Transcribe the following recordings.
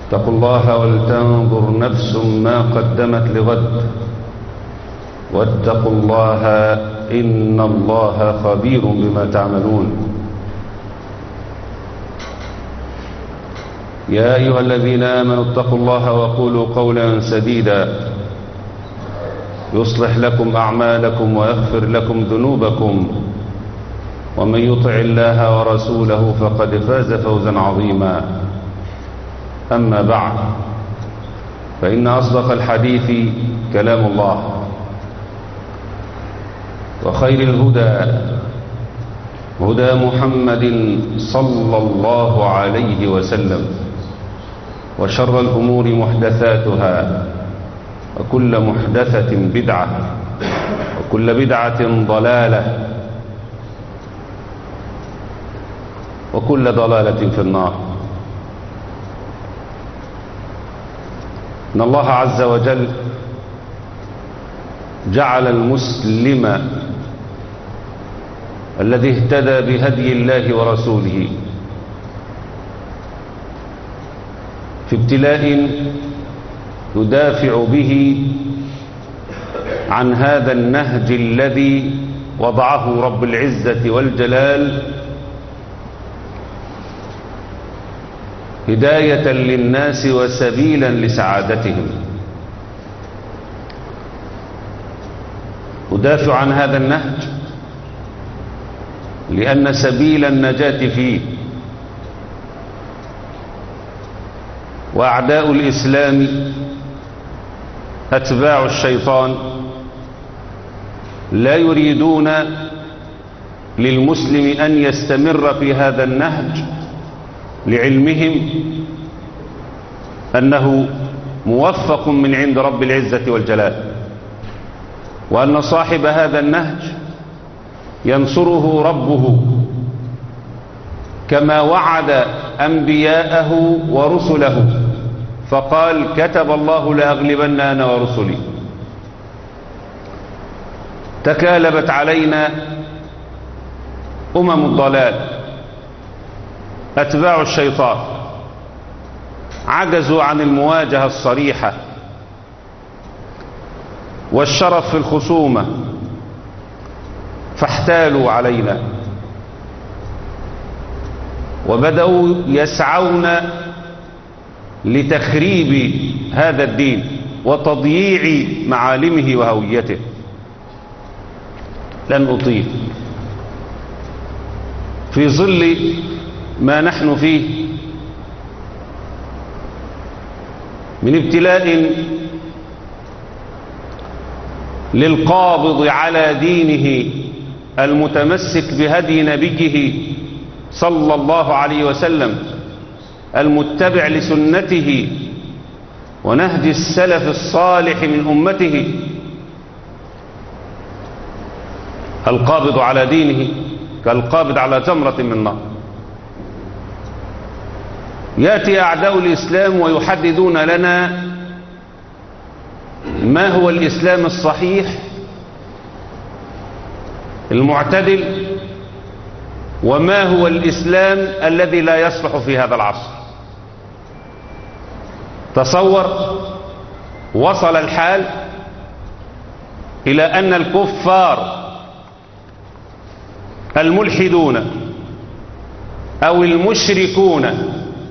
اتقوا الله ولتنظر نفس ما قدمت لغد واتقوا الله إن الله خبير بما تعملون يا أيها الذين آمنوا اتقوا الله وقولوا قولا سديدا يصلح لكم أعمالكم ويغفر لكم ذنوبكم ومن يطع الله ورسوله فقد فاز فوزا عظيما أما بعد فإن أصدق الحديث كلام الله وخير الهدى هدى محمد صلى الله عليه وسلم وشر الأمور محدثاتها وكل محدثة بدعة وكل بدعة ضلالة وكل ضلالة في النار إن الله عز وجل جعل المسلم الذي اهتدى بهدي الله ورسوله في ابتلاء يدافع به عن هذا النهج الذي وضعه رب العزة والجلال هداية للناس وسبيلا لسعادتهم أدافع عن هذا النهج لأن سبيل النجاة فيه وأعداء الإسلام أتباع الشيطان لا يريدون للمسلم أن يستمر في هذا النهج لعلمهم أنه موفق من عند رب العزة والجلال وأن صاحب هذا النهج ينصره ربه كما وعد أنبياءه ورسله فقال كتب الله لأغلبن أنا ورسلي تكالبت علينا أمم الضلال أتباع الشيطان عجزوا عن المواجهة الصريحة والشرف في الخصومة فاحتالوا علينا وبدأوا يسعون لتخريب هذا الدين وتضييع معالمه وهويته لن أطيل في ظل ما نحن فيه من ابتلاء للقابض على دينه المتمسك بهدي نبيه صلى الله عليه وسلم المتبع لسنته ونهج السلف الصالح من أمته القابض على دينه كالقابض على جمرة من نار يأتي أعداء الإسلام ويحددون لنا ما هو الإسلام الصحيح المعتدل وما هو الإسلام الذي لا يصلح في هذا العصر تصور وصل الحال إلى أن الكفار الملحدون أو المشركون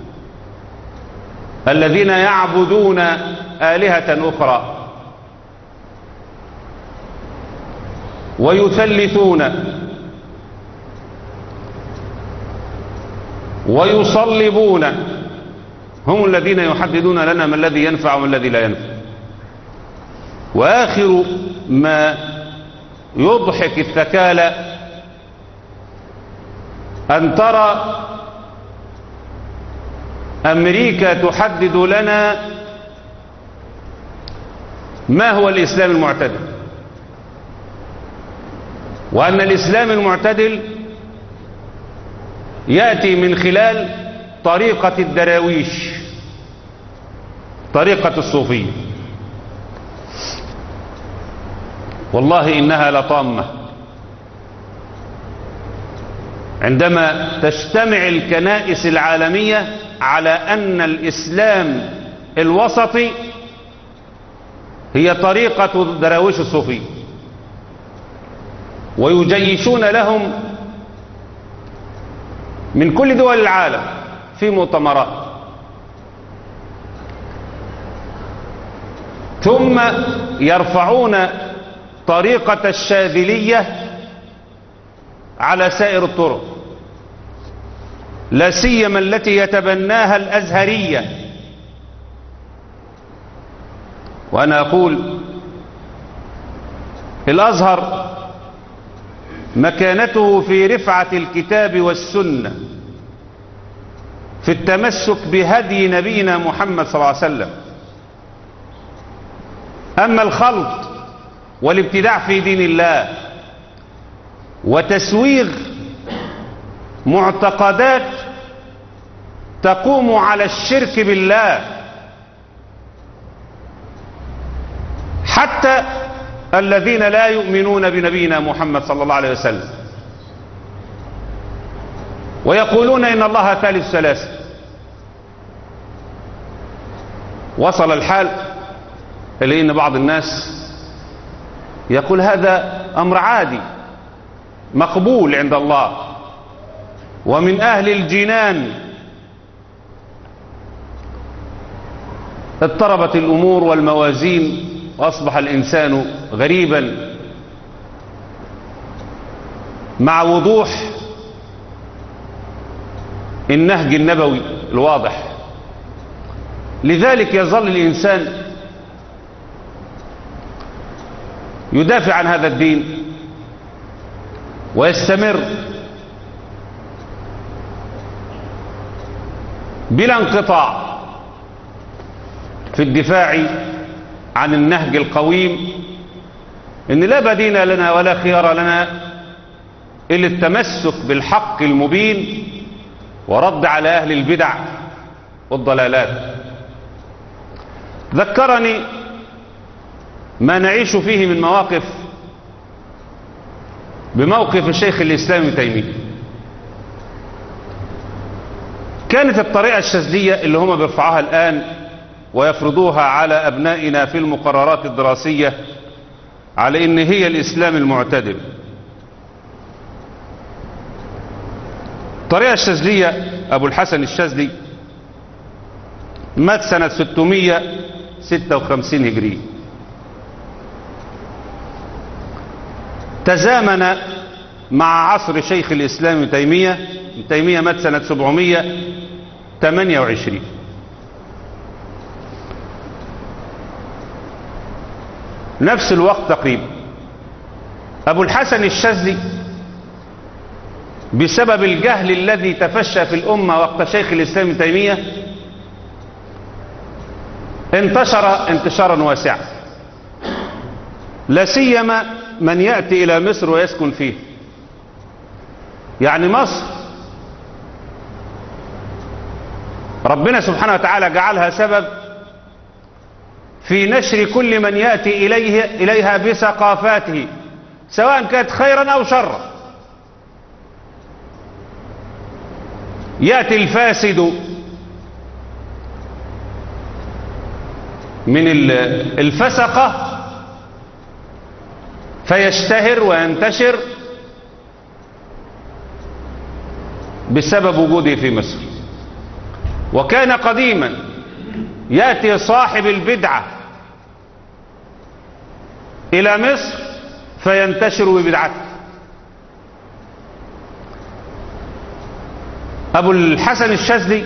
الذين يعبدون آلهة أخرى ويثلثون ويصلبون هم الذين يحددون لنا ما الذي ينفع وما الذي لا ينفع وآخر ما يضحك الثكالى أن ترى أمريكا تحدد لنا ما هو الإسلام المعتدل وأن الإسلام المعتدل يأتي من خلال طريقة الدراويش طريقة الصوفية والله إنها لطامة عندما تجتمع الكنائس العالمية على أن الإسلام الوسطي هي طريقة دراويش الصوفية ويجيشون لهم من كل دول العالم في مؤتمرات ثم يرفعون طريقة الشاذلية على سائر الطرق لا سيما التي يتبناها الأزهرية وأنا أقول الأزهر مكانته في رفعة الكتاب والسنة في التمسك بهدي نبينا محمد صلى الله عليه وسلم أما الخلط والابتداع في دين الله وتسويغ معتقدات تقوم على الشرك بالله حتى الذين لا يؤمنون بنبينا محمد صلى الله عليه وسلم ويقولون إن الله ثالث ثلاثة وصل الحال إلى أن بعض الناس يقول هذا أمر عادي مقبول عند الله ومن أهل الجنان اضطربت الأمور والموازين وأصبح الإنسان غريبا مع وضوح النهج النبوي الواضح لذلك يظل الإنسان يدافع عن هذا الدين ويستمر بلا انقطاع في الدفاع عن النهج القويم ان لا بدين لنا ولا خيار لنا الا التمسك بالحق المبين ورد على اهل البدع والضلالات ذكرني ما نعيش فيه من مواقف بموقف الشيخ الإسلام ابن تيمية كانت الطريقة الشاذلية اللي هم بيرفعوها الآن ويفرضوها على أبنائنا في المقررات الدراسية على إن هي الإسلام المعتدل الطريقة الشاذلية أبو الحسن الشاذلي مات سنة 656 هجرية تزامن مع عصر شيخ الإسلام ابن تيمية ابن تيمية مات سنة 728 نفس الوقت تقريبا أبو الحسن الشاذلي بسبب الجهل الذي تفشى في الأمة وقت شيخ الإسلام ابن تيمية انتشر انتشارا واسعا لا سيما من يأتي إلى مصر ويسكن فيه يعني مصر ربنا سبحانه وتعالى جعلها سبب في نشر كل من يأتي إليه إليها بثقافاته سواء كانت خيرا أو شرا يأتي الفاسد من الفسقة فيشتهر وينتشر بسبب وجوده في مصر وكان قديما يأتي صاحب البدعة إلى مصر فينتشر ببدعته أبو الحسن الشاذلي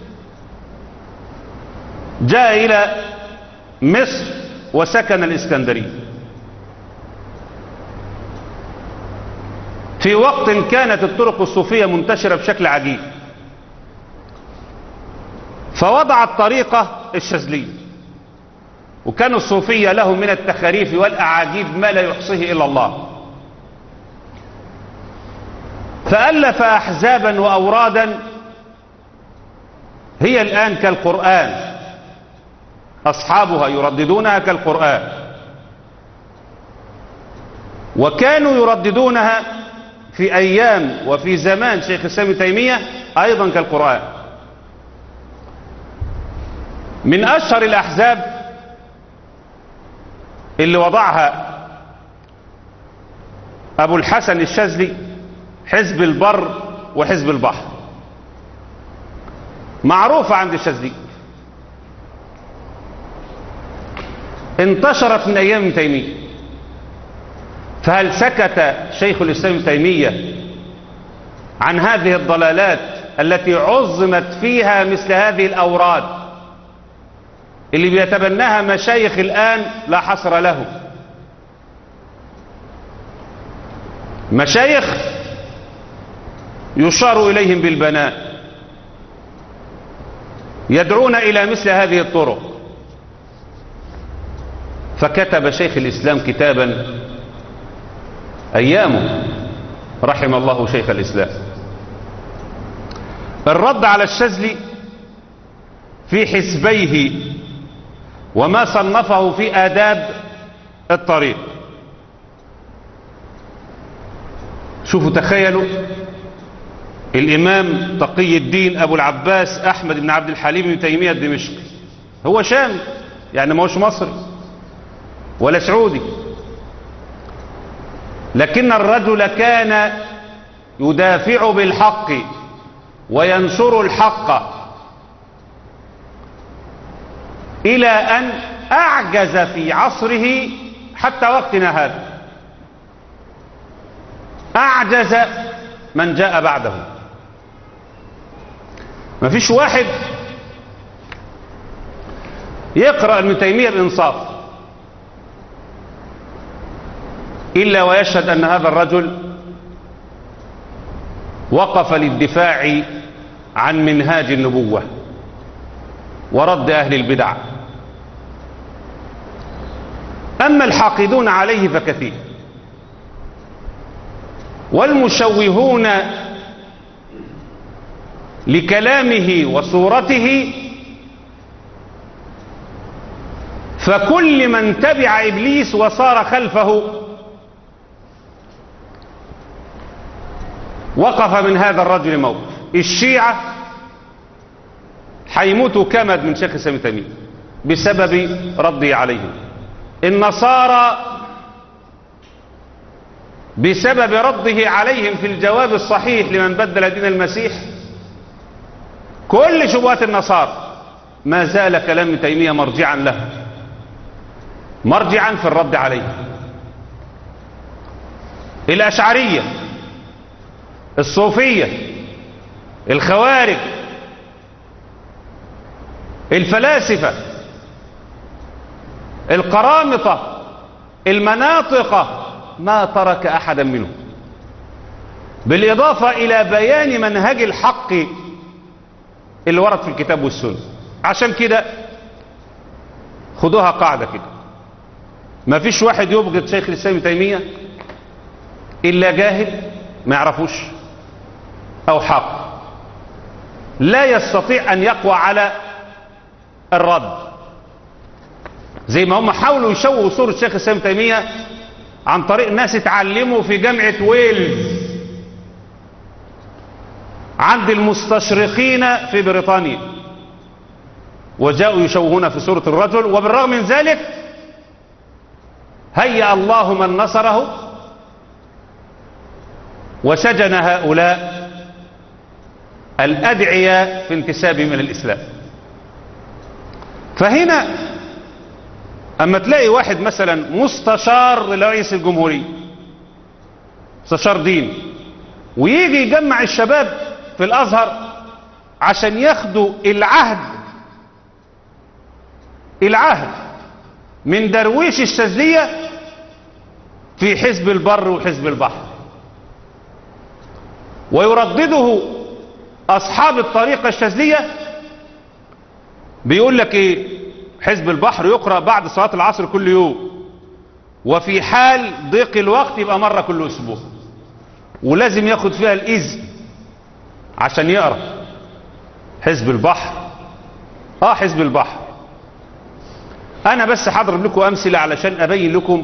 جاء إلى مصر وسكن الإسكندرية في وقت كانت الطرق الصوفية منتشرة بشكل عجيب فوضع الطريقة الشاذلية وكان الصوفية له من التخاريف والأعاجيب ما لا يحصيه إلا الله فألف أحزابا وأورادا هي الآن كالقرآن أصحابها يرددونها كالقرآن وكانوا يرددونها في أيام وفي زمان شيخ الإسلام ابن تيمية أيضا كالقرآن من أشهر الأحزاب اللي وضعها أبو الحسن الشاذلي حزب البر وحزب البحر معروفة عند الشاذلي انتشرت من أيام ابن تيمية فهل سكت شيخ الإسلام ابن تيمية عن هذه الضلالات التي عظمت فيها مثل هذه الأوراد اللي بيتبناها مشايخ الآن لا حصر له مشايخ يشار إليهم بالبناء يدعون إلى مثل هذه الطرق فكتب شيخ الإسلام كتابا أيامه رحم الله شيخ الإسلام الرد على الشاذلي في حزبيه وما صنفه في آداب الطريق شوفوا تخيلوا الإمام تقي الدين أبو العباس أحمد بن عبد الحليم بن تيمية الدمشقي هو شامي يعني ما هوش مصري ولا سعودي لكن الرجل كان يدافع بالحق وينصر الحق إلى أن أعجز في عصره حتى وقتنا هذا أعجز من جاء بعده ما فيش واحد يقرأ ابن تيمية الإنصاف إلا ويشهد أن هذا الرجل وقف للدفاع عن منهاج النبوة ورد أهل البدع أما الحاقدون عليه فكثير والمشوهون لكلامه وصورته فكل من تبع إبليس وصار خلفه وقف من هذا الرجل موقف الشيعة حيموتوا كمد من شيخ الإسلام تيمية بسبب رده عليهم النصارى بسبب رده عليهم في الجواب الصحيح لمن بدل دين المسيح كل شبهات النصارى ما زال كلام ابن تيمية مرجعا له مرجعا في الرد عليه الأشعرية الصوفية الخوارج الفلاسفة القرامطة المناطقة ما ترك أحدا منهم بالإضافة إلى بيان منهج الحق اللي ورد في الكتاب والسنة عشان كده خدوها قاعدة كده ما فيش واحد يبغض شيخ الإسلام ابن تيمية إلا جاهل ما يعرفوش أو حق لا يستطيع أن يقوى على الرد زي ما هم حاولوا يشوهوا صورة شيخ الإسلام ابن تيمية عن طريق ناس اتعلموا في جامعة ويلز عند المستشرقين في بريطانيا وجاءوا يشوهون في صورة الرجل وبالرغم من ذلك هيأ الله من نصره وسجن هؤلاء الأدعياء في انتسابهم إلى الإسلام فهنا أما تلاقي واحد مثلا مستشار لرئيس الجمهورية مستشار دين ويجي يجمع الشباب في الأزهر عشان ياخدوا العهد العهد من درويش الشاذلية في حزب البر وحزب البحر ويردده أصحاب الطريقة الشاذلية بيقول لك ايه حزب البحر يقرأ بعد صلاة العصر كل يوم وفي حال ضيق الوقت يبقى مرة كل أسبوع ولازم ياخد فيها الإذن عشان يقرأ حزب البحر اه حزب البحر انا بس هضرب لكم امثله علشان ابين لكم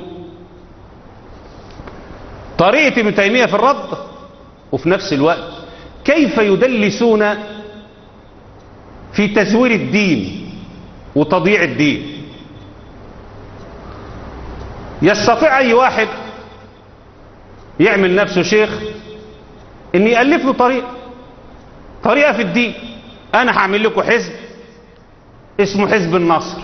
طريقه ابن تيميه في الرد وفي نفس الوقت كيف يدلسون في تزوير الدين وتضييع الدين يستطيع اي واحد يعمل نفسه شيخ ان يألف له طريقة طريقة في الدين انا هعمل لكم حزب اسمه حزب النصر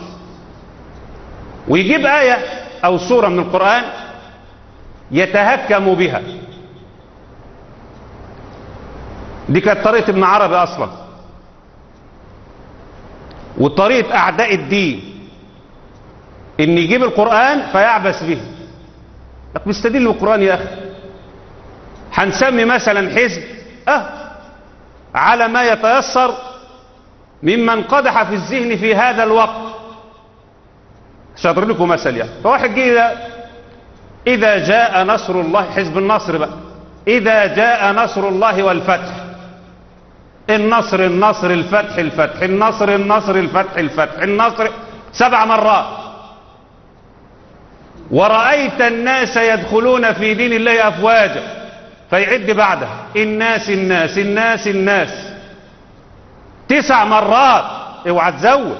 ويجيب آية او سورة من القرآن يتهكم بها دي كانت طريقة ابن عربي اصلا وطريقة اعداء الدين ان يجيب القرآن فيعبس به لك بيستدل بالقرآن يا اخي هنسمي مثلا حزب اه على ما يتيسر ممن قدح في الذهن في هذا الوقت شاطر لكم مثل يعني فواحد جه اذا جاء نصر الله حزب النصر بقى اذا جاء نصر الله والفتح النصر النصر الفتح الفتح النصر النصر الفتح الفتح النصر سبع مرات ورأيت الناس يدخلون في دين الله أفواجا فيعد بعدها الناس الناس الناس الناس تسع مرات اوعى تزود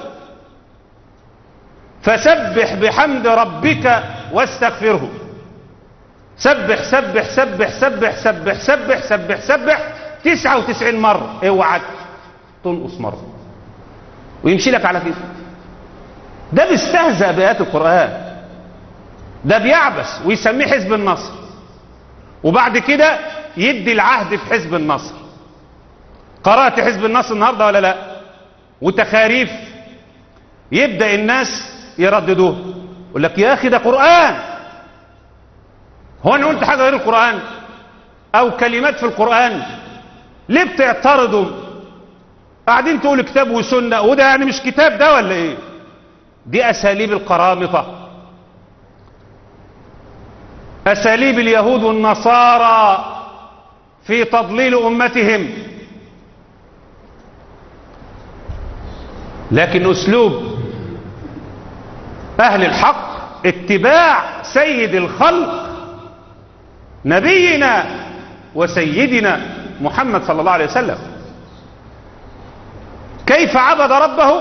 فسبح بحمد ربك واستغفره سبح سبح سبح سبح سبح سبح سبح سبح تسعة وتسعين مرة اوعى تنقص مرة ويمشي لك على كده ده بيستهزأ بآيات القرآن ده بيعبس ويسميه حزب النصر وبعد كده يدي العهد في حزب النصر قرأت حزب النصر النهاردة ولا لا وتخاريف يبدأ الناس يرددوه يقول لك يا أخي ده قرآن هو أنا قلت حاجة غير القرآن أو كلمات في القرآن ليه بتعترضوا قاعدين تقول كتاب وسنة وده يعني مش كتاب ده ولا ايه دي أساليب القرامطة أساليب اليهود والنصارى في تضليل أمتهم لكن أسلوب أهل الحق اتباع سيد الخلق نبينا وسيدنا محمد صلى الله عليه وسلم كيف عبد ربه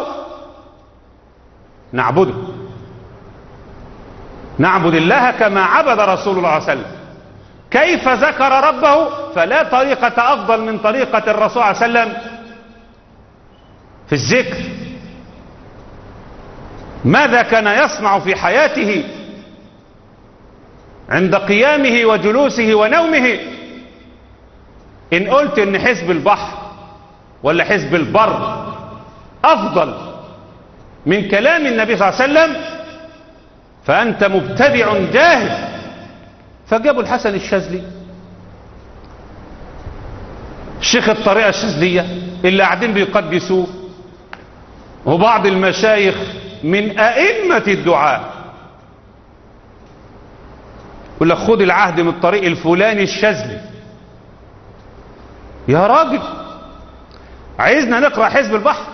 نعبده نعبد الله كما عبد رسول الله صلى الله عليه وسلم كيف ذكر ربه فلا طريقة أفضل من طريقة الرسول صلى الله عليه وسلم في الذكر ماذا كان يصنع في حياته عند قيامه وجلوسه ونومه إن قلت إن حزب البحر ولا حزب البر أفضل من كلام النبي صلى الله عليه وسلم فأنت مبتدع جاهل فجابوا الحسن الشاذلي شيخ الطريقة الشاذلية اللي قاعدين بيقدسوه وبعض المشايخ من أئمة الدعاء يقول لك خد العهد من الطريق الفلاني الشاذلي يا راجل عايزنا نقرأ حزب البحر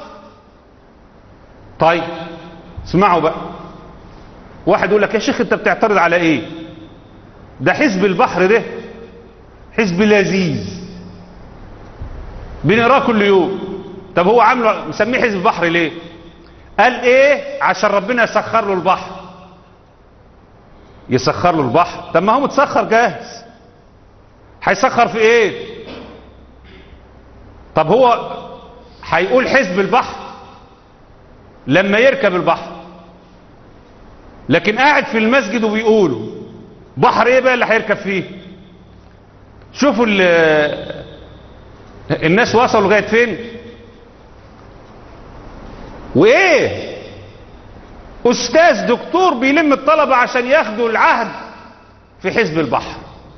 طيب اسمعوا بقى واحد يقول لك يا شيخ انت بتعترض على ايه ده حزب البحر ده حزب لذيذ بنقراه كل يوم طب هو عامله مسميه حزب البحر ليه قال ايه عشان ربنا يسخر له البحر يسخر له البحر طب ما هو متسخر جاهز هيسخر في ايه طب هو هيقول حزب البحر لما يركب البحر لكن قاعد في المسجد وبيقولوا بحر ايه بقى اللي هيركب فيه شوفوا الناس وصلوا لغايه فين وايه استاذ دكتور بيلم الطلبه عشان ياخدوا العهد في حزب البحر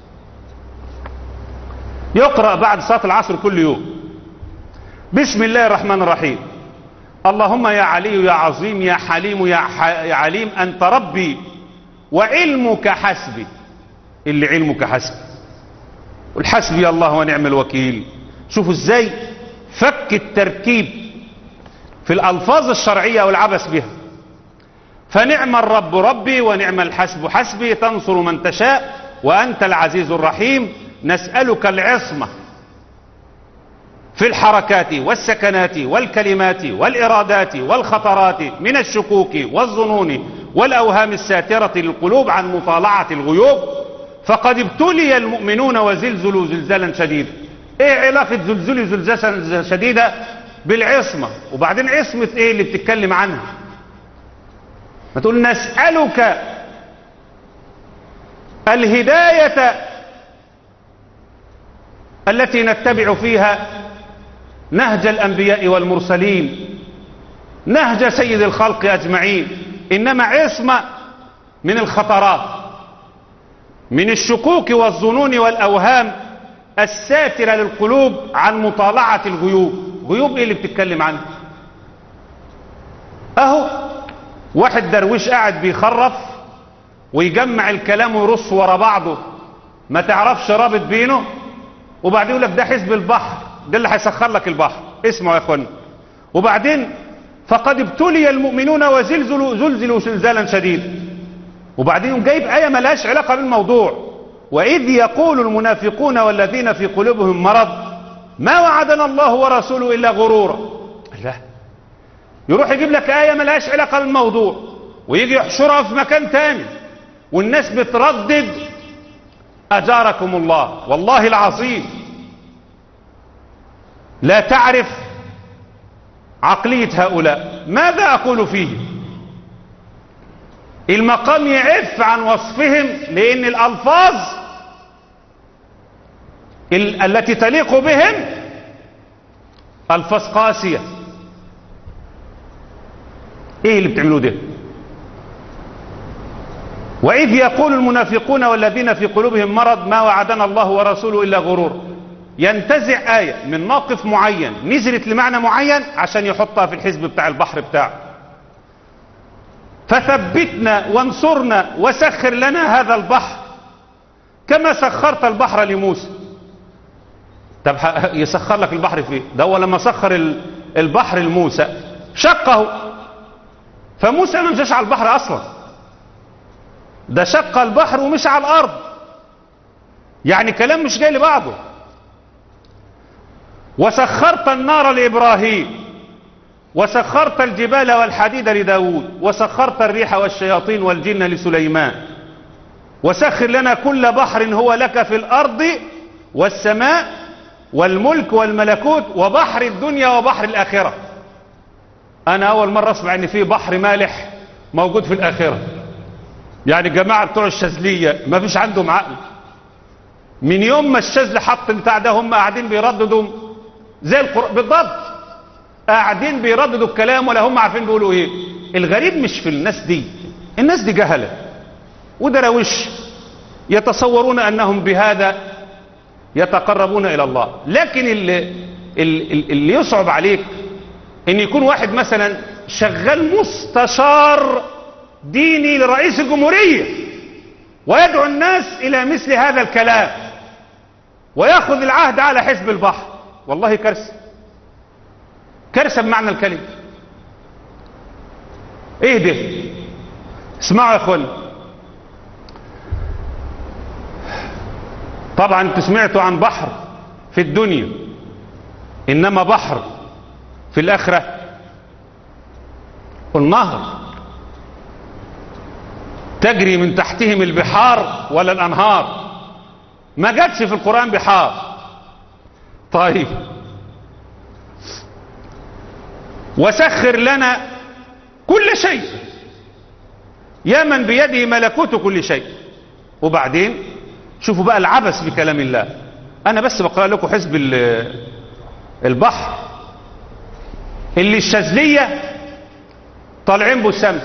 يقرا بعد صلاه العصر كل يوم بسم الله الرحمن الرحيم اللهم يا علي يا عظيم يا حليم يا, ح... يا عليم أنت ربي وعلمك حسبي اللي علمك حسبي والحسبي الله ونعم الوكيل شوفوا ازاي فك التركيب في الألفاظ الشرعية والعبث بها فنعم الرب ربي ونعم الحسب حسبي تنصر من تشاء وأنت العزيز الرحيم نسألك العصمة في الحركات والسكنات والكلمات والإرادات والخطرات من الشكوك والظنون والأوهام الساترة للقلوب عن مطالعة الغيوب فقد ابتلي المؤمنون وزلزلوا زلزالا شديدا ايه علاقة زلزلوا زلزالا شديدة بالعصمة وبعدين عصمة ايه اللي بتتكلم عنها ما تقول نسألك الهداية التي نتبع فيها نهج الأنبياء والمرسلين نهج سيد الخلق أجمعين إنما عصمة من الخطرات من الشكوك والظنون والأوهام الساترة للقلوب عن مطالعة الغيوب غيوب ايه اللي بتتكلم عنه اهو واحد درويش قاعد بيخرف ويجمع الكلام ويرص ورا بعضه ما تعرفش رابط بينه وبعدين يقول لك ده حزب البحر ده اللي هيسخر لك البحر اسمعوا يا اخوانا وبعدين فقد ابتلي المؤمنون وزلزلوا زلزلوا زلزالا شديدا وبعدين يقوم جايب آية ملهاش علاقة بالموضوع وإذ يقول المنافقون والذين في قلوبهم مرض ما وعدنا الله ورسوله إلا غرورا لا يروح يجيب لك آية ملهاش علاقة بالموضوع ويجي يحشرها في مكان تاني والناس بتردد أجاركم الله والله العظيم لا تعرف عقلية هؤلاء ماذا أقول فيه المقام يعف عن وصفهم لأن الألفاظ ال التي تليق بهم ألفاظ قاسية ايه اللي بتعملوه ده وإذ يقول المنافقون والذين في قلوبهم مرض ما وعدنا الله ورسوله إلا غرور ينتزع آية من موقف معين نزلت لمعنى معين عشان يحطها في الحزب بتاع البحر بتاعه فثبتنا وانصرنا وسخر لنا هذا البحر كما سخرت البحر لموسى طب يسخر لك البحر فيه ده هو لما سخر البحر لموسى شقه فموسى ما مشاش على البحر اصلا ده شق البحر ومش على الارض يعني كلام مش جاي لبعضه وسخرت النار لابراهيم وسخرت الجبال والحديد لداود وسخرت الريح والشياطين والجن لسليمان وسخر لنا كل بحر هو لك في الارض والسماء والملك والملكوت وبحر الدنيا وبحر الاخره انا اول مرة اسمع ان في بحر مالح موجود في الاخرة يعني الجماعة بتوع الشاذلية ما فيش عندهم عقل من يوم ما الشاذلي حط البتاع ده هم قاعدين بيرددوا زي القرآن بالضبط قاعدين بيرددوا الكلام ولا هم عارفين بيقولوا ايه الغريب مش في الناس دي الناس دي جهلة ودروش يتصورون انهم بهذا يتقربون الى الله لكن اللي, اللي يصعب عليك ان يكون واحد مثلا شغال مستشار ديني لرئيس الجمهورية ويدعو الناس الى مثل هذا الكلام وياخذ العهد على حزب البحر والله كارثه كارثه بمعنى الكلمه ايه ده اسمعوا يا اخوان طبعا انتوا سمعتوا عن بحر في الدنيا انما بحر في الآخرة النهر تجري من تحتهم البحار ولا الأنهار ما جاتش في القرآن بحار طيب وسخر لنا كل شيء يا من بيده ملكوت كل شيء وبعدين شوفوا بقى العبث بكلام الله انا بس بقرأ لكم حزب البحر اللي الشاذلية طالعين بالشمس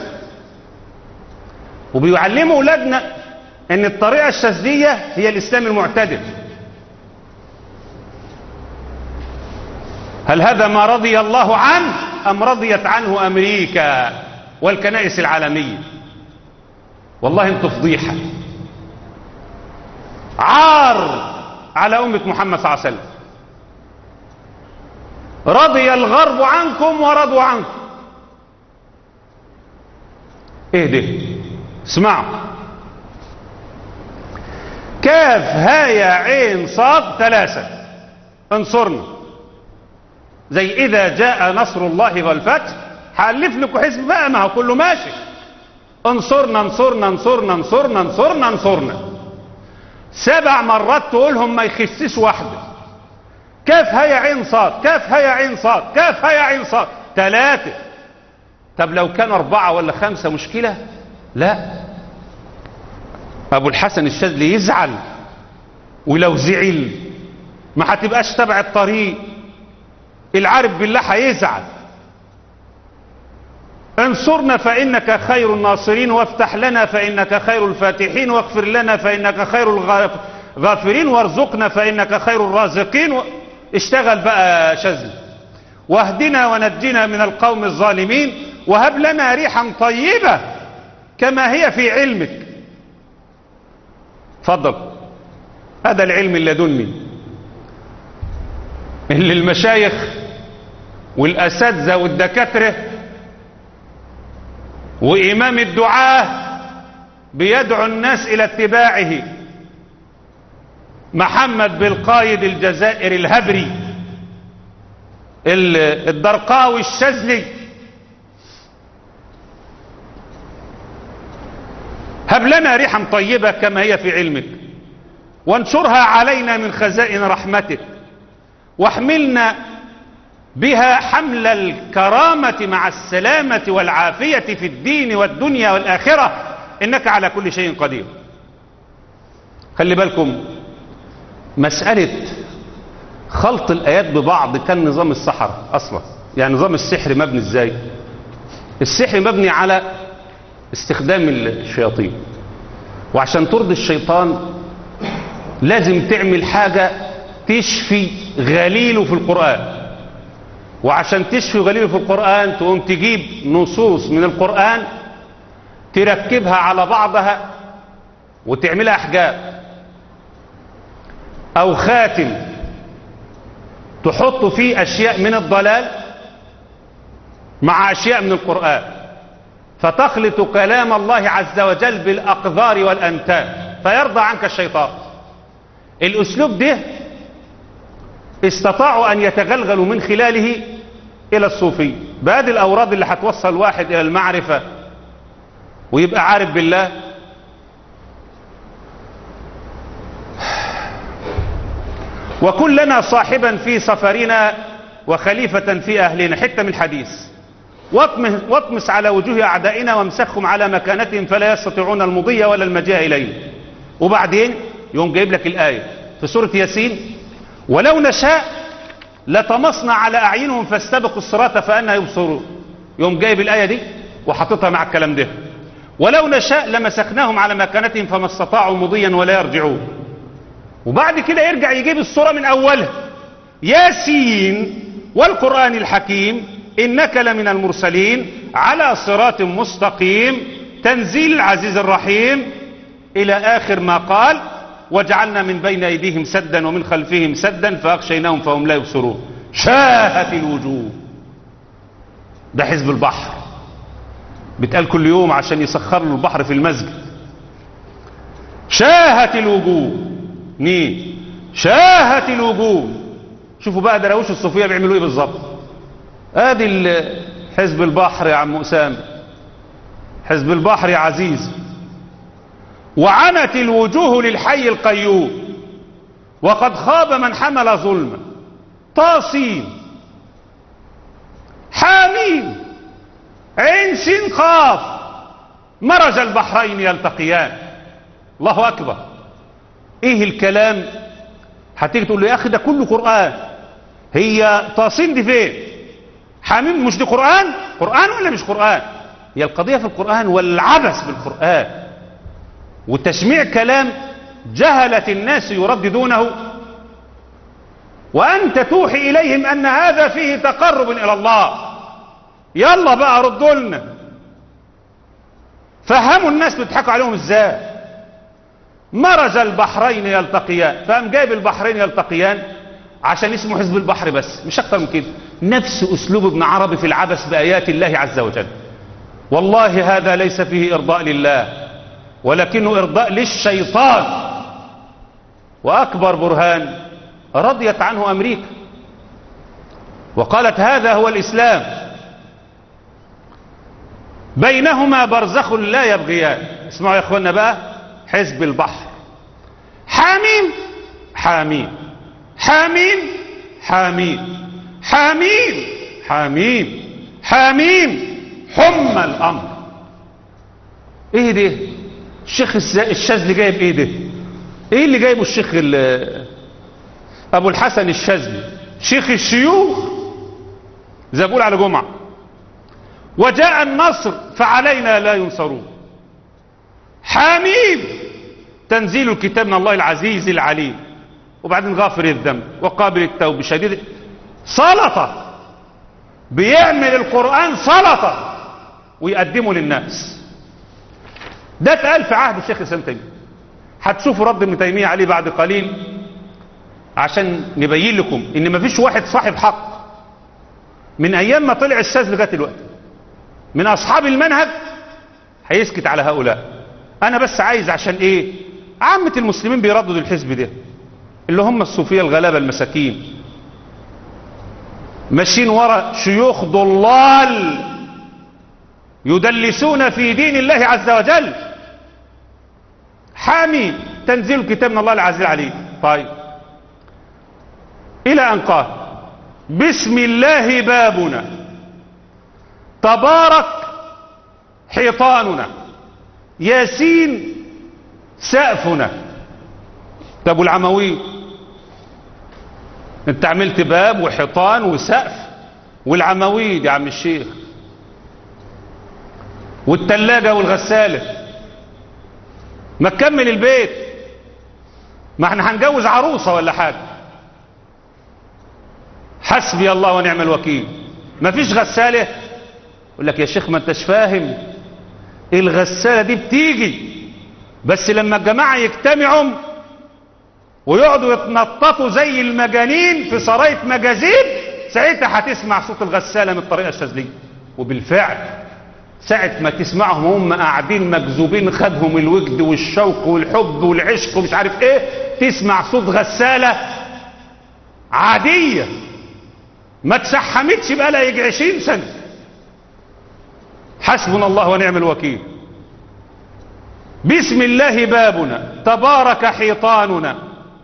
وبيعلموا اولادنا ان الطريقة الشاذلية هي الاسلام المعتدل هل هذا ما رضي الله عنه ام رضيت عنه امريكا والكنائس العالمية والله انتوا فضيحة عار على امة محمد صلى الله عليه وسلم رضي الغرب عنكم ورضوا عنكم ايه ده اسمعوا كاف هايا عين صاد ثلاثة انصرنا زي إذا جاء نصر الله والفتح هألف لكم حزب بقى ما هو كله ماشي انصرنا انصرنا انصرنا انصرنا انصرنا انصرنا سبع مرات تقولهم ما يخسش واحدة كاف هيا عين صاد كاف هيا عين صاد كاف هيا عين صاد ثلاثة طب لو كان أربعة ولا خمسة مشكلة لا أبو الحسن الشاذلي يزعل ولو زعل ما هتبقاش تبع الطريق العارف بالله هيزعل انصرنا فإنك خير الناصرين وافتح لنا فإنك خير الفاتحين واغفر لنا فإنك خير الغافرين وارزقنا فإنك خير الرازقين و... اشتغل بقى شاذلي واهدنا ونجنا من القوم الظالمين وهب لنا ريحا طيبة كما هي في علمك فضل هذا العلم اللدني اللي المشايخ والأساتذة والدكاترة وإمام الدعاة بيدعو الناس إلى اتباعه محمد بالقايد الجزائري الهبري الدرقاوي الشاذلي هب لنا ريحا طيبة كما هي في علمك وانشرها علينا من خزائن رحمتك واحملنا بها حمل الكرامة مع السلامة والعافية في الدين والدنيا والآخرة إنك على كل شيء قدير خلي بالكم مسألة خلط الآيات ببعض كان نظام السحر أصلا يعني نظام السحر مبني إزاي السحر مبني على استخدام الشياطين وعشان ترضي الشيطان لازم تعمل حاجة تشفي غليله في القرآن وعشان تشفي غليله في القرآن تقوم تجيب نصوص من القرآن تركبها على بعضها وتعملها أحجاب أو خاتم تحط فيه أشياء من الضلال مع أشياء من القرآن فتخلط كلام الله عز وجل بالأقذار والأنتاب فيرضى عنك الشيطان الأسلوب ده استطاعوا أن يتغلغلوا من خلاله إلى الصوفي بهذه الأوراد اللي هتوصل واحد إلى المعرفة ويبقى عارف بالله وكن لنا صاحبا في سفرنا وخليفة في أهلنا حتة من الحديث واطمس على وجوه أعدائنا وامسخهم على مكانتهم فلا يستطيعون المضي ولا المجيء إلينا وبعدين يوم جايب لك الآية في سورة ياسين ولو نشاء لطمسنا على أعينهم فاستبقوا الصراط فأنا يبصرون يوم جايب الآية دي وحطيتها مع الكلام ده ولو نشاء لمسخناهم على مكانتهم فما استطاعوا مضيا ولا يرجعون وبعد كده يرجع يجيب الصورة من أولها ياسين والقرآن الحكيم إنك لمن المرسلين على صراط مستقيم تنزيل العزيز الرحيم إلى آخر ما قال وجعلنا من بين أيديهم سدا ومن خلفهم سدا فأغشيناهم فهم لا يبصرون شاهت الوجوه ده حزب البحر بتقال كل يوم عشان يسخر له البحر في المسجد شاهت الوجوه مين شاهت الوجوه شوفوا بقى دراويش الصوفيه بيعملوا ايه بالظبط ادي حزب البحر يا عم اسامه حزب البحر يا عزيز وعنت الوجوه للحي القيوم وقد خاب من حمل ظلما طاسين حامين عين سين قاف مرج البحرين يلتقيان الله اكبر ايه الكلام هتيجي تقول له يا اخي ده كله قران هي طاسين دي فين حامين مش دي قران قران ولا مش قران هي القضيه في القران والعبث بالقران وتشميع كلام جهلة الناس يرددونه وأنت توحي إليهم أن هذا فيه تقرب إلى الله يلا بقى ردوا لنا فهموا الناس بيضحكوا عليهم ازاي مرج البحرين يلتقيان فقام جايب البحرين يلتقيان عشان اسمه حزب البحر بس مش اكتر من كده نفس اسلوب ابن عربي في العبث بايات الله عز وجل والله هذا ليس فيه ارضاء لله ولكنه ارضاء للشيطان واكبر برهان رضيت عنه امريكا وقالت هذا هو الإسلام بينهما برزخ لا يبغيان اسمعوا يا اخوانا بقى حزب البحر حاميم حاميم حاميم حاميم حاميم حاميم حاميم حمى الامر ايه ده الشيخ الشاذلي جايب ايه ده ايه اللي جايبه الشيخ ابو الحسن الشاذلي شيخ الشيوخ زي ما بقول على جمعه وجاء النصر فعلينا لا ينصرون حميم تنزيل الكتاب من الله العزيز العليم وبعدين غافر الذنب وقابل التوب شديد سلطة بيعمل القرآن سلطة ويقدمه للناس ده اتقال في عهد الشيخ الاسلام تيميه هتشوفوا رد ابن تيميه عليه بعد قليل عشان نبين لكم ان مفيش واحد صاحب حق من ايام ما طلع الشاذ لغايه دلوقتي من اصحاب المنهج هيسكت على هؤلاء انا بس عايز عشان ايه عامة المسلمين بيرددوا الحزب ده اللي هم الصوفية الغلابة المساكين ماشيين ورا شيوخ ضلال يدلسون في دين الله عز وجل حامي تنزيل الكتاب من الله العزيز العليم طيب الى ان قال بسم الله بابنا تبارك حيطاننا ياسين سقفنا طب والعمويل انت عملت باب وحيطان وسقف والعمويل يا عم الشيخ والتلاجة والغسالة ما تكمل البيت ما احنا هنجوز عروسة ولا حاجة حسبي الله ونعم الوكيل ما فيش غسالة يقول لك يا شيخ ما انتش فاهم الغسالة دي بتيجي بس لما الجماعة يجتمعوا ويقعدوا يتنططوا زي المجانين في سراية مجازين ساعتها هتسمع صوت الغسالة من الطريقة الشاذلية وبالفعل ساعة ما تسمعهم هم قاعدين مجذوبين خدهم الوجد والشوق والحب والعشق ومش عارف ايه تسمع صوت غسالة عادية ما تسحمتش بقى لها يجي عشرين سنة حسبنا الله ونعم الوكيل بسم الله بابنا تبارك حيطاننا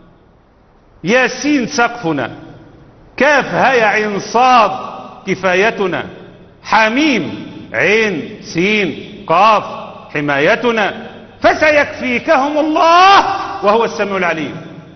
ياسين سقفنا كاف هيا عين صاد كفايتنا حميم عين سين قاف حمايتنا فسيكفيكهم الله وهو السميع العليم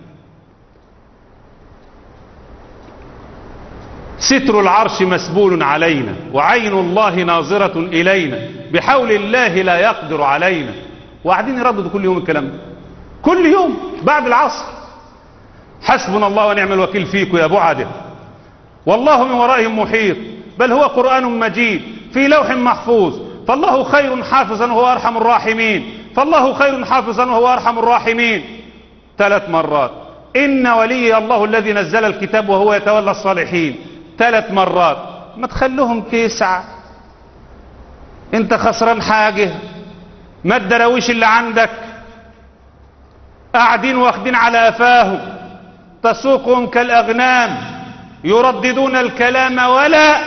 ستر العرش مسبول علينا وعين الله ناظرة إلينا بحول الله لا يقدر علينا وقاعدين يرددوا كل يوم الكلام ده كل يوم بعد العصر حسبنا الله ونعم الوكيل فيكم يا بعده والله من ورائهم محيط بل هو قرآن مجيد في لوح محفوظ فالله خير حافظا وهو أرحم الراحمين فالله خير حافظا وهو أرحم الراحمين ثلاث مرات إن ولي الله الذي نزل الكتاب وهو يتولى الصالحين ثلاث مرات ما تخلوهم تسعة انت خسران حاجة ما الدراويش اللي عندك قاعدين واخدين على افاهم تسوقهم كالاغنام يرددون الكلام ولا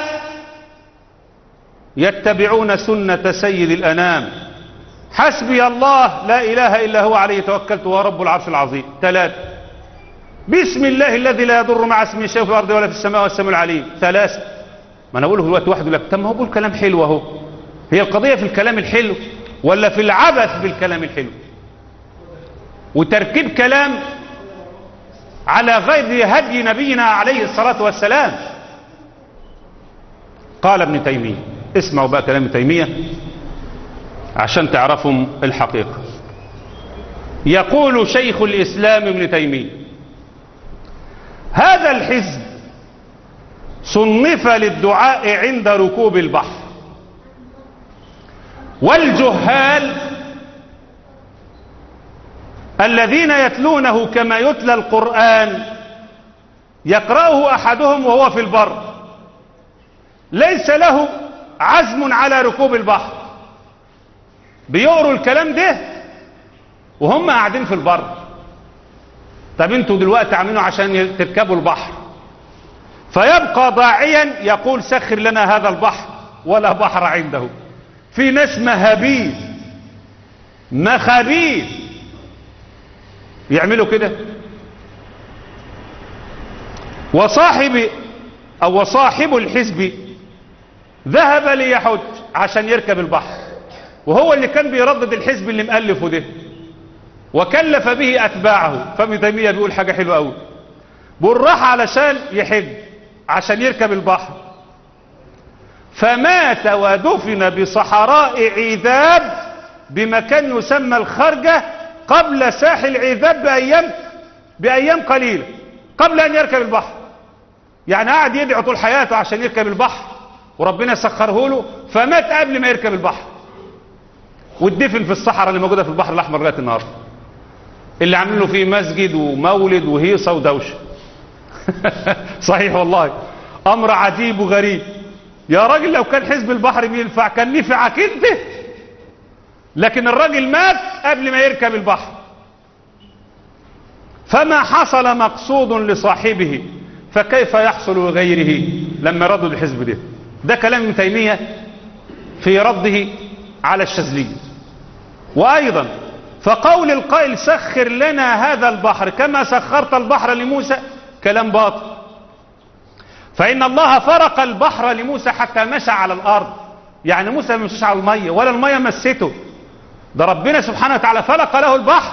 يتبعون سنة سيد الانام حسبي الله لا اله الا هو عليه توكلت وهو رب العرش العظيم ثلاثة بسم الله الذي لا يضر مع اسمه شيء في الارض ولا في السماء والسميع العليم ثلاثة ما انا اقوله دلوقتي واحد يقول لك طب ما هو بيقول كلام حلو اهو هي القضية في الكلام الحلو ولا في العبث بالكلام الحلو وتركيب كلام على غير هدي نبينا عليه الصلاة والسلام قال ابن تيمية اسمعوا بقى كلام ابن تيمية عشان تعرفوا الحقيقة يقول شيخ الإسلام ابن تيمية هذا الحزب صنف للدعاء عند ركوب البحر والجهال الذين يتلونه كما يتلى القرآن يقرأه أحدهم وهو في البر ليس له عزم على ركوب البحر بيقروا الكلام ده وهم قاعدين في البر طب انتوا دلوقتي عاملينه عشان تركبوا البحر فيبقى ضاعيا يقول سخر لنا هذا البحر ولا بحر عنده في ناس مهابيل مخابيل يعملوا كده وصاحب او وصاحب الحزب ذهب ليحج عشان يركب البحر وهو اللي كان بيردد الحزب اللي مؤلفه ده وكلف به اتباعه فابن تيميه بيقول حاجه حلوه قوي بيقول راح علشان يحج عشان يركب البحر فمات ودفن بصحراء عذاب بمكان يسمى الخرجة قبل ساحل عذاب بأيام بأيام قليلة قبل أن يركب البحر يعني قاعد يدعو طول حياته عشان يركب البحر وربنا سخره له فمات قبل ما يركب البحر والدفن في الصحراء اللي موجودة في البحر الأحمر لغاية النهارده اللي عاملين له فيه مسجد ومولد وهيصة ودوشة صحيح والله أمر عجيب وغريب يا راجل لو كان حزب البحر بينفع كان نفعك انت لكن الراجل مات قبل ما يركب البحر فما حصل مقصود لصاحبه فكيف يحصل لغيره لما ردوا الحزب ده ده كلام ابن تيمية في رده على الشاذلي وأيضا فقول القائل سخر لنا هذا البحر كما سخرت البحر لموسى كلام باطل فإن الله فرق البحر لموسى حتى مشى على الأرض يعني موسى ما مشيش على المية ولا المية مسته ده ربنا سبحانه وتعالى فرق له البحر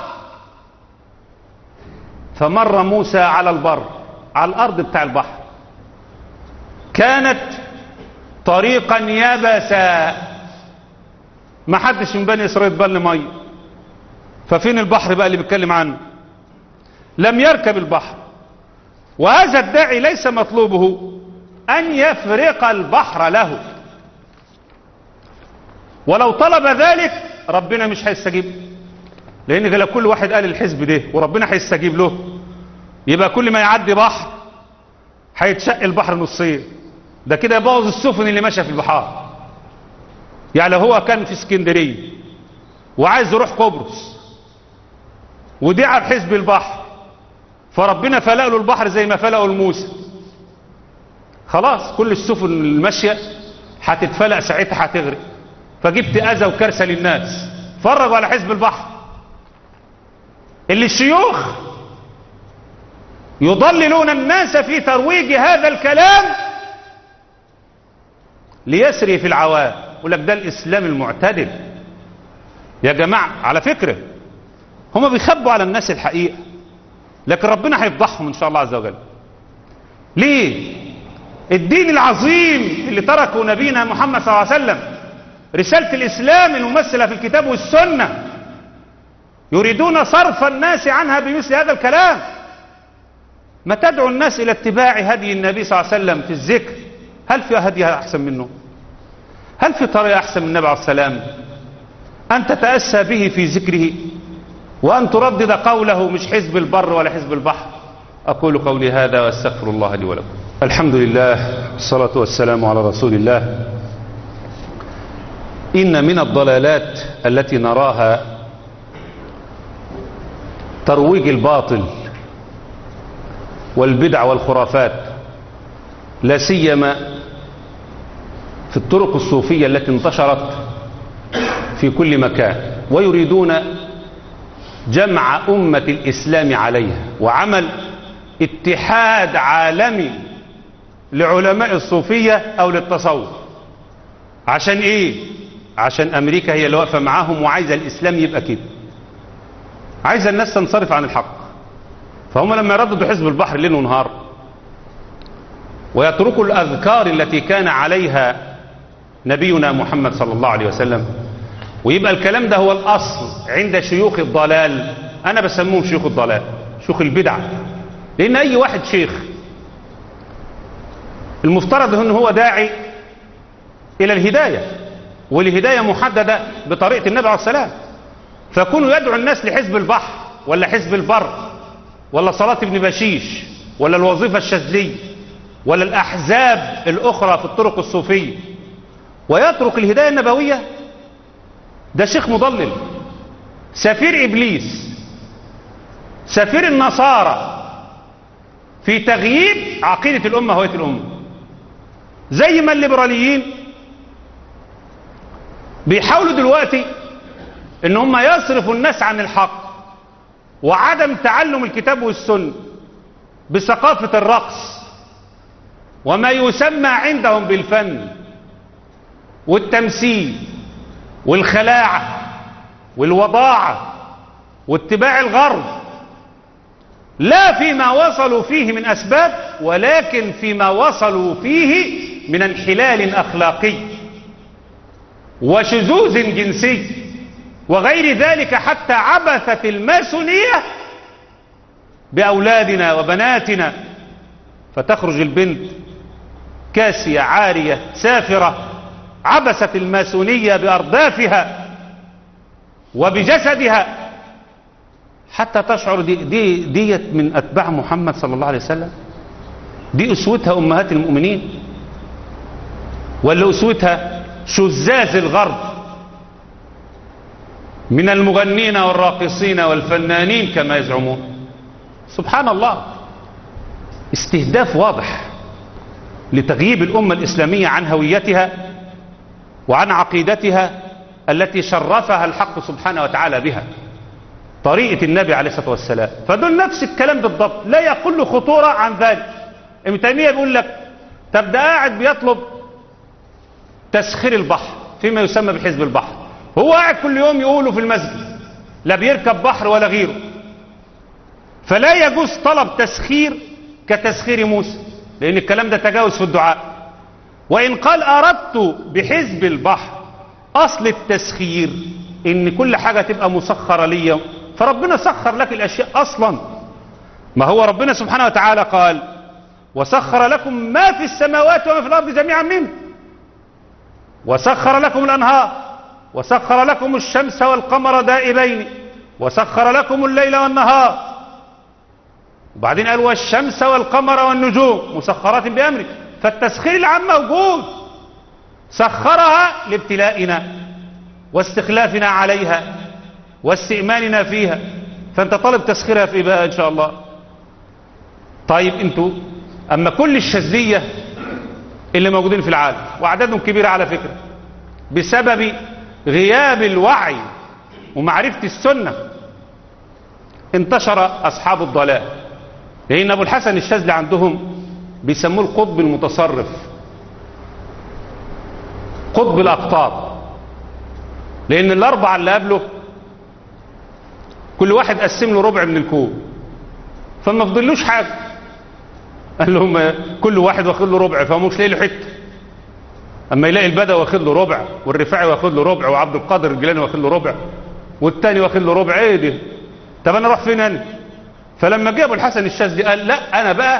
فمر موسى على البر على الأرض بتاع البحر كانت طريقا يبسا ما حدش من بني إسرائيل بل مية ففين البحر بقى اللي بيتكلم عنه لم يركب البحر وهذا الداعي ليس مطلوبه أن يفرق البحر له ولو طلب ذلك ربنا مش هيستجيب لأن لو كل واحد قال الحزب ده وربنا هيستجيب له يبقى كل ما يعدي بحر هيتشق البحر نصين ده كده يبوظ السفن اللي ماشيه في البحار يعني لو هو كان في اسكندريه وعايز يروح قبرص ودعا بحزب البحر فربنا فلق له البحر زي ما فلقه لموسى خلاص كل السفن الماشيه هتتفلق ساعتها هتغرق فجبت اذى وكارثه للناس فرجوا على حزب البحر اللي الشيوخ يضللون الناس في ترويج هذا الكلام ليسري في العوام يقول لك ده الاسلام المعتدل يا جماعه على فكره هم بيخبوا على الناس الحقيقه لكن ربنا هيفضحهم ان شاء الله عز وجل ليه الدين العظيم اللي تركه نبينا محمد صلى الله عليه وسلم رسالة الإسلام الممثلة في الكتاب والسنة يريدون صرف الناس عنها بمثل هذا الكلام ما تدعو الناس إلى اتباع هدي النبي صلى الله عليه وسلم في الذكر هل في هدي أحسن منه هل في طريقة أحسن من النبي عليه السلام أن تتأسى به في ذكره وأن تردد قوله مش حزب البر ولا حزب البحر أقول قولي هذا وأستغفر الله لي ولكم الحمد لله والصلاة والسلام على رسول الله إن من الضلالات التي نراها ترويج الباطل والبدع والخرافات لا سيما في الطرق الصوفية التي انتشرت في كل مكان ويريدون جمع أمة الإسلام عليها وعمل اتحاد عالمي لعلماء الصوفية أو للتصوف عشان إيه؟ عشان أمريكا هي اللي واقفة معاهم وعايزة الإسلام يبقى كده عايزة الناس تنصرف عن الحق فهم لما يرددوا حزب البحر ليل ونهار ويتركوا الأذكار التي كان عليها نبينا محمد صلى الله عليه وسلم ويبقى الكلام ده هو الأصل عند شيوخ الضلال أنا بسموهم شيوخ الضلال شيوخ البدع لأن أي واحد شيخ المفترض أنه هو داعي إلى الهداية والهداية محددة بطريقة النبي عليه السلام فكونوا يدعو الناس لحزب البحر ولا حزب البر ولا صلاة ابن بشيش ولا الوظيفة الشاذلية ولا الأحزاب الأخرى في الطرق الصوفية ويترك الهداية النبوية ده شيخ مضلل سفير إبليس سفير النصارى في تغييب عقيدة الأمة هوية الأمة زي ما الليبراليين بيحاولوا دلوقتي ان هم يصرفوا الناس عن الحق وعدم تعلم الكتاب والسنة بثقافة الرقص وما يسمى عندهم بالفن والتمثيل والخلاعة والوضاعة واتباع الغرب لا فيما وصلوا فيه من أسباب ولكن فيما وصلوا فيه من انحلال أخلاقي وشذوذ جنسي وغير ذلك حتى عبثت الماسونية بأولادنا وبناتنا فتخرج البنت كاسية عارية سافرة عبست الماسونية بأردافها وبجسدها حتى تشعر دي, دي ديت من أتباع محمد صلى الله عليه وسلم دي أسوتها أمهات المؤمنين ولا أسوتها شزاز الغرب من المغنين والراقصين والفنانين كما يزعمون سبحان الله استهداف واضح لتغييب الأمة الإسلامية عن هويتها وعن عقيدتها التي شرفها الحق سبحانه وتعالى بها طريقة النبي عليه الصلاة والسلام فدول نفس الكلام بالضبط لا يقل خطورة عن ذلك ابن تيمية بيقول لك طب ده قاعد بيطلب تسخير البحر فيما يسمى بحزب البحر هو قاعد كل يوم يقوله في المسجد لا بيركب بحر ولا غيره فلا يجوز طلب تسخير كتسخير موسى لأن الكلام ده تجاوز في الدعاء وإن قال أردت بحزب البحر أصل التسخير إن كل حاجة تبقى مسخرة لي فربنا سخر لك الأشياء أصلا ما هو ربنا سبحانه وتعالى قال وسخر لكم ما في السماوات وما في الأرض جميعا منه وسخر لكم الأنهار وسخر لكم الشمس والقمر دائبين وسخر لكم الليل والنهار وبعدين قال والشمس والقمر والنجوم مسخرات بأمره فالتسخير العام موجود سخرها لابتلائنا واستخلافنا عليها واستئماننا فيها فانت طالب تسخيرها في بقى ان شاء الله طيب انتوا اما كل الشاذليه اللي موجودين في العالم واعدادهم كبيره على فكره بسبب غياب الوعي ومعرفه السنه انتشر اصحاب الضلال لان ابو الحسن الشاذلي عندهم بيسموه القطب المتصرف قطب الاقطاب لان الاربعه اللي قبله كل واحد قسم له ربع من الكون فما فضلوش حاجه قال لهم كل واحد واخد له ربع فمش لاقي له حته اما يلاقي البدوي واخد له ربع والرفاعي واخد له ربع وعبد القادر الجيلاني واخد له ربع والتاني واخد له ربع ايه دي طب انا اروح فين انا فلما جه ابو الحسن الشاذلي قال لا انا بقى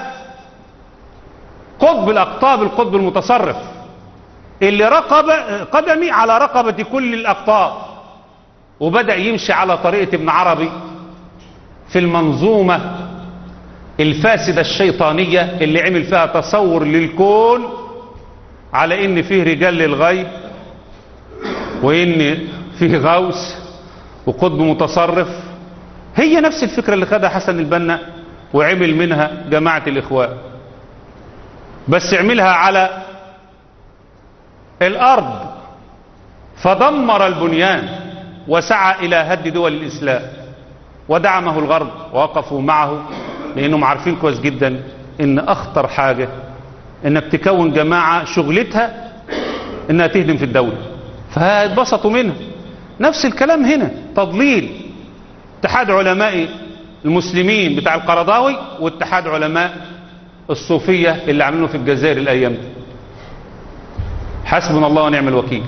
قطب الاقطاب القطب المتصرف اللي رقب قدمي على رقبة كل الاقطاب وبدأ يمشي على طريقة ابن عربي في المنظومة الفاسدة الشيطانية اللي عمل فيها تصور للكون على ان فيه رجال للغيب وان فيه غوث وقطب متصرف هي نفس الفكرة اللي خدها حسن البنا وعمل منها جماعة الإخوان بس عملها على الأرض فدمر البنيان وسعى إلى هد دول الإسلام ودعمه الغرب ووقفوا معه لأنهم عارفين كويس جدا إن أخطر حاجة إنك تكون جماعة شغلتها إنها تهدم في الدولة فاتبسطوا منها نفس الكلام هنا تضليل اتحاد علماء المسلمين بتاع القرضاوي واتحاد علماء الصوفية اللي عاملينه في الجزائر الأيام دي حسبنا الله ونعم الوكيل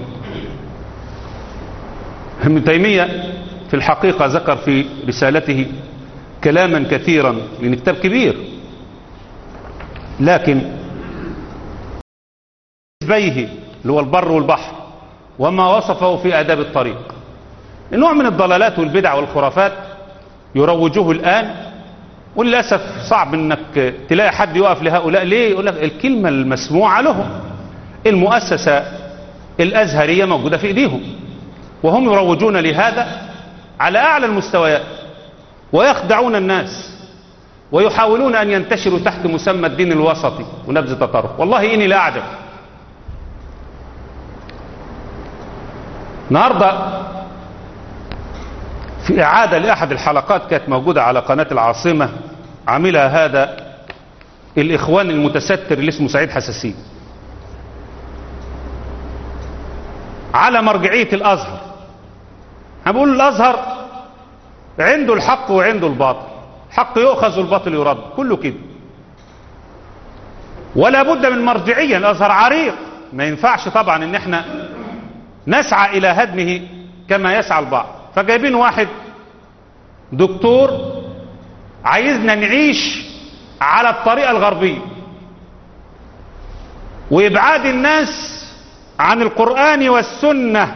ابن تيمية في الحقيقة ذكر في رسالته كلاما كثيرا لأن كتاب كبير لكن بيه اللي هو البر والبحر وما وصفه في آداب الطريق نوع من الضلالات والبدع والخرافات يروجوه الآن وللأسف صعب انك تلاقي حد يقف لهؤلاء ليه يقول لك الكلمة المسموعة لهم المؤسسة الأزهرية موجودة في إيديهم وهم يروجون لهذا على أعلى المستويات ويخدعون الناس ويحاولون أن ينتشروا تحت مسمى الدين الوسطي ونبذ التطرف والله إني لا أعجب النهاردة في إعادة لأحد الحلقات كانت موجودة على قناة العاصمة عملها هذا الإخوان المتستر اللي اسمه سعيد حساسين على مرجعية الأزهر هنقول الأزهر عنده الحق وعنده الباطل الحق يؤخذ والباطل يرد كله كده ولا بد من مرجعية الأزهر عريق ما ينفعش طبعا ان احنا نسعى الى هدمه كما يسعى البعض فجايبين واحد دكتور عايزنا نعيش على الطريقة الغربية وإبعاد الناس عن القرآن والسنة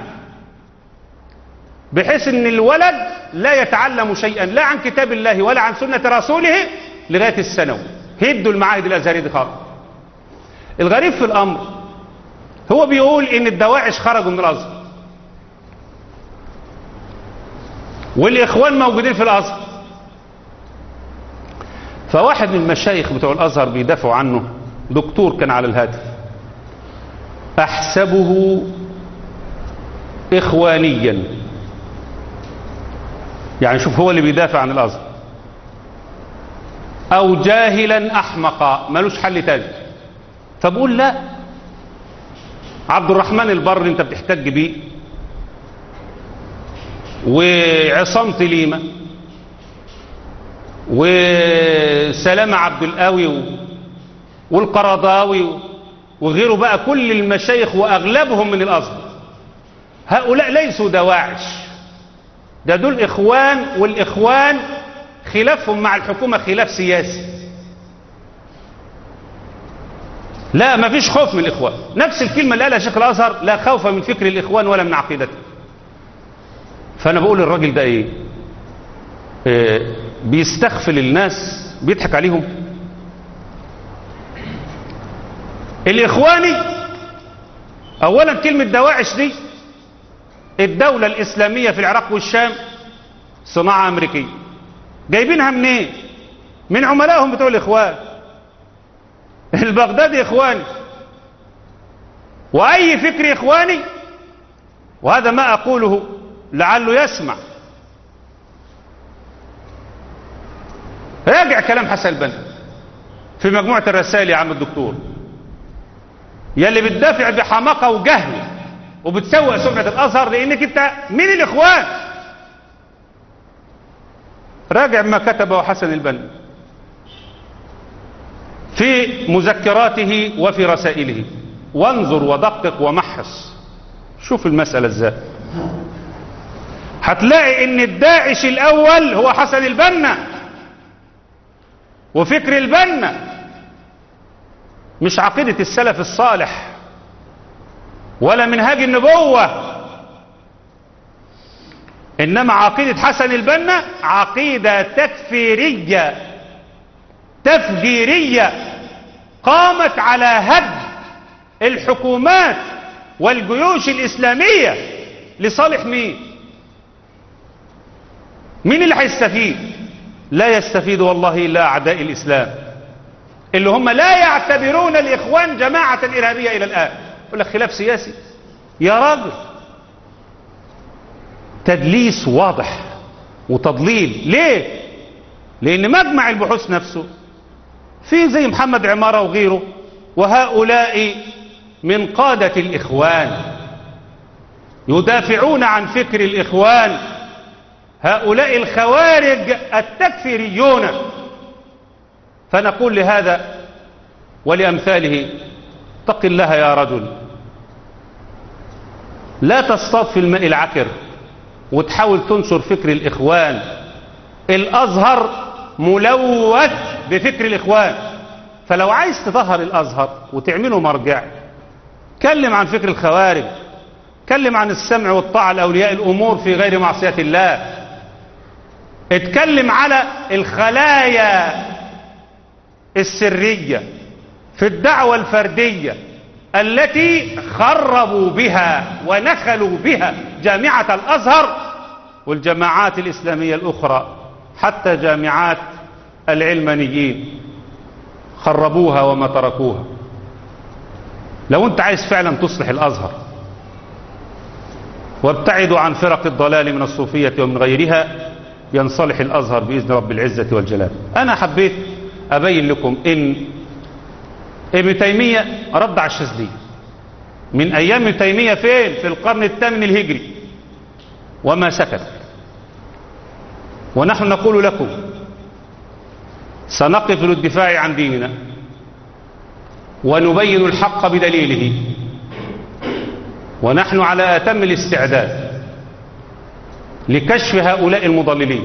بحيث ان الولد لا يتعلم شيئا لا عن كتاب الله ولا عن سنة رسوله لغاية الثانوي هدوا المعاهد الأزهرية دي خالص الغريب في الأمر هو بيقول ان الدواعش خرجوا من الأزهر والإخوان موجودين في الأزهر فواحد من المشايخ بتوع الأزهر بيدافعوا عنه دكتور كان على الهاتف أحسبه إخوانيا يعني شوف هو اللي بيدافع عن الأزهر أو جاهلا أحمقا ملوش حل تاني فبقول لا عبد الرحمن البر اللي انت بتحتج بيه وعصام تليمة وسلامة عبد القوي والقرضاوي وغيره بقى كل المشايخ وأغلبهم من الأزهر هؤلاء ليسوا دواعش ده دول إخوان والإخوان خلافهم مع الحكومة خلاف سياسي لا ما فيش خوف من الإخوان نفس الكلمة اللي قالها شيخ الأزهر لا خوف من فكر الإخوان ولا من عقيدته فأنا بقول الراجل ده إيه, إيه بيستغفل الناس بيضحك عليهم الإخواني أولا كلمة دواعش دي الدولة الإسلامية في العراق والشام صناعة أمريكية جايبينها منين إيه؟ من عملائهم بتوع الإخوان البغدادي إخواني وأي فكر إخواني وهذا ما أقوله لعله يسمع راجع كلام حسن البنا في مجموعة الرسائل يا عم الدكتور يلي بتدافع بحماقة وجهل وبتسوق سمعة الأزهر لأنك أنت من الإخوان راجع ما كتبه حسن البنا في مذكراته وفي رسائله وانظر ودقق ومحص شوف المسألة ازاي هتلاقي ان الداعش الاول هو حسن البنا وفكر البنا مش عقيدة السلف الصالح ولا منهاج النبوة انما عقيدة حسن البنا عقيدة تكفيرية تفجيرية قامت على هد الحكومات والجيوش الإسلامية لصالح مين مين اللي هيستفيد لا يستفيد والله إلا أعداء الإسلام اللي هم لا يعتبرون الإخوان جماعة إرهابية إلى الآن يقول لك خلاف سياسي يا راجل تدليس واضح وتضليل ليه لأن مجمع البحوث نفسه في زي محمد عمارة وغيره وهؤلاء من قادة الإخوان يدافعون عن فكر الإخوان هؤلاء الخوارج التكفيريون فنقول لهذا ولأمثاله اتق الله يا رجل لا تصطاد في الماء العكر وتحاول تنشر فكر الإخوان الأزهر ملوث بفكر الإخوان فلو عايز تظهر الأزهر وتعمله مرجع كلم عن فكر الخوارج كلم عن السمع والطاعة لأولياء الأمور في غير معصية الله اتكلم على الخلايا السرية في الدعوة الفردية التي خربوا بها ونخلوا بها جامعة الأزهر والجماعات الإسلامية الأخرى حتى جامعات العلمانيين خربوها وما تركوها لو انت عايز فعلا تصلح الازهر وابتعدوا عن فرق الضلال من الصوفية ومن غيرها ينصلح الازهر باذن رب العزة والجلال انا حبيت ابين لكم ان ابن تيمية رد على الشاذلية من ايام ابن تيمية فين في القرن الثامن الهجري وما سكت ونحن نقول لكم سنقف للدفاع عن ديننا ونبين الحق بدليله ونحن على أتم الاستعداد لكشف هؤلاء المضللين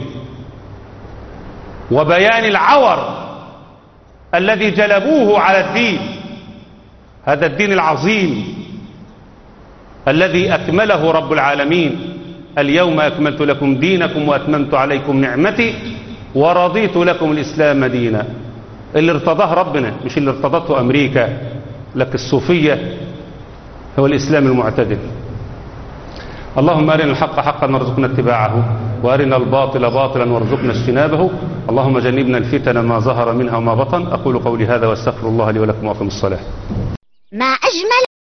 وبيان العور الذي جلبوه على الدين هذا الدين العظيم الذي أكمله رب العالمين اليوم أكملت لكم دينكم وأتممت عليكم نعمتي ورضيت لكم الإسلام دينا اللي ارتضاه ربنا مش اللي ارتضته أمريكا لك الصوفية هو الإسلام المعتدل اللهم أرنا الحق حقا وارزقنا اتباعه وأرنا الباطل باطلا وارزقنا اجتنابه اللهم جنبنا الفتن ما ظهر منها وما بطن أقول قولي هذا واستغفر الله لي ولكم وأقم الصلاة ما أجمل